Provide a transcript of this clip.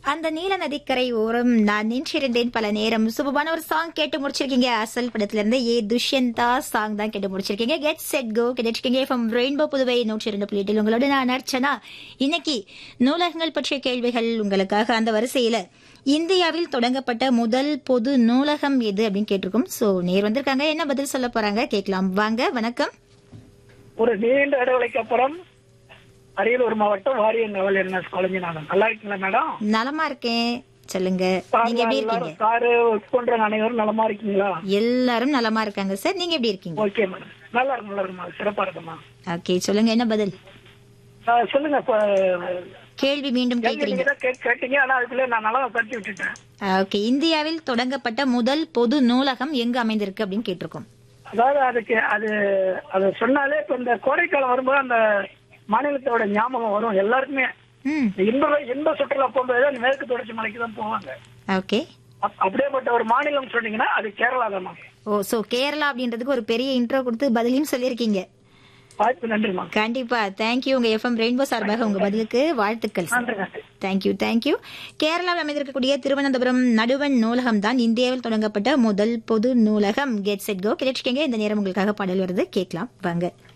அந்த நீல நதிக்கரை ஓரம் நான் நின்றிருந்தேன் பல நேரம் சுபமான ஒரு சாங் கேட்டு முடிச்சிருக்கீங்க அசல் படத்துல இருந்து ஏ துஷ்யந்தா சாங் தான் கேட்டு முடிச்சிருக்கீங்க கெட் செட் கோ கேட்டிருக்கீங்க ஃப்ரம் ரெயின்போ புதுவை நூற்றி இரண்டு புள்ளி எட்டில் உங்களோட நான் அர்ச்சனா இன்னைக்கு நூலகங்கள் பற்றிய கேள்விகள் உங்களுக்காக அந்த வரிசையில இந்தியாவில் தொடங்கப்பட்ட முதல் பொது நூலகம் எது அப்படின்னு கேட்டிருக்கோம் சோ நேர் வந்திருக்காங்க என்ன பதில் சொல்ல போறாங்க கேட்கலாம் வாங்க வணக்கம் ஒரு நீண்ட இடைவெளிக்கு அப்புறம் அரியலூர் மாவட்டம் வாரியன் நவல் என்ன காலேஜினாங்க நல்லா இருக்கீங்களா மேடம் நலமா இருக்கேன் சொல்லுங்க நீங்க எப்படி இருக்கீங்க சாரு ஒர்க் பண்ற அனைவரும் நலமா இருக்கீங்களா எல்லாரும் நலமா இருக்காங்க சார் நீங்க எப்படி இருக்கீங்க ஓகே மேடம் நல்லா இருக்கு நல்லா இருக்குமா சிறப்பா இருக்குமா ஓகே சொல்லுங்க என்ன பதில் ஆ, சொல்லுங்க இப்ப கேள்வி மீண்டும் கேள்வி கேக்குறீங்க நீங்க தான் கே- கேட்டீங்க ஆனா அதுக்குள்ள நான் நல்லா பறிச்சு விட்டுட்டேன் ஓகே இந்தியாவில் தொடங்கப்பட்ட முதல் பொது நூலகம் எங்கு அமைந்திருக்கு அப்படின்னு கேட்டிருக்கோம் அதாவது அதுக்கு அது அது சொன்னாலே இப்ப இந்த கோடைக்காலம் வரும்போது அந்த மாநிலத்தோட ஞாபகம் வரும் எல்லாருக்குமே ம் இந்த இன்ப இன்ப சுற்றுலா போகும்போது அந்த மேற்கு தொடர்ச்சி மலைக்கு தான் போவாங்க ஓகே அப்- அப்படியேப்பட்ட ஒரு மாநிலம் சொன்னீங்கன்னா அது கேரளா தான் ஓ சோ கேரளா அப்படின்றதுக்கு ஒரு பெரிய இன்ட்ரோ கொடுத்து பதிலையும் சொல்லியிருக்கீங்க வாய்ப்பு நன்றிமா கண்டிப்பா தேங்க்யூ உங்க எஃப்எம் ரெயின்போ சார்பாக உங்க பதிலுக்கு வாழ்த்துக்கள் சார் நன்றி நன்றி தேங்க்யூ தேங்க்யூ கேரளாவில் அமைந்திருக்கக்கூடிய திருவனந்தபுரம் நடுவன் நூலகம் தான் இந்தியாவில் தொடங்கப்பட்ட முதல் பொது நூலகம் கெட் செட் கோ கிடைச்சிக்கங்க இந்த நேரம் உங்களுக்காக பாடல் வருது கேட்கலாம் வாங்க